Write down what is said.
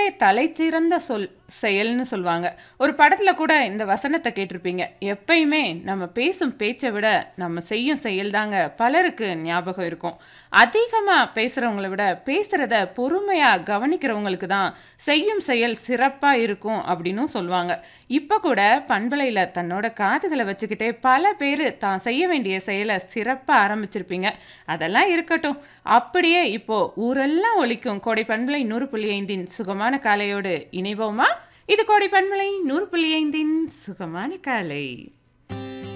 சொல்லே தலைச்சிறந்த சொல் செயல்னு சொல்லுவாங்க ஒரு படத்துல கூட இந்த வசனத்தை கேட்டிருப்பீங்க எப்பயுமே நம்ம பேசும் பேச்சை விட நம்ம செய்யும் செயல் தாங்க பலருக்கு ஞாபகம் இருக்கும் அதிகமா பேசுறவங்கள விட பேசுறத பொறுமையா கவனிக்கிறவங்களுக்கு தான் செய்யும் செயல் சிறப்பா இருக்கும் அப்படின்னும் சொல்லுவாங்க இப்ப கூட பண்பலையில தன்னோட காதுகளை வச்சுக்கிட்டே பல பேர் தான் செய்ய வேண்டிய செயலை சிறப்பா ஆரம்பிச்சிருப்பீங்க அதெல்லாம் இருக்கட்டும் அப்படியே இப்போ ஊரெல்லாம் ஒலிக்கும் கோடை பண்பலை நூறு புள்ளி ஐந்தின் சுகமான காலையோடு இணைவோமா இது கோடை பண்பலை நூறு புள்ளி ஐந்தின் சுகமான காலை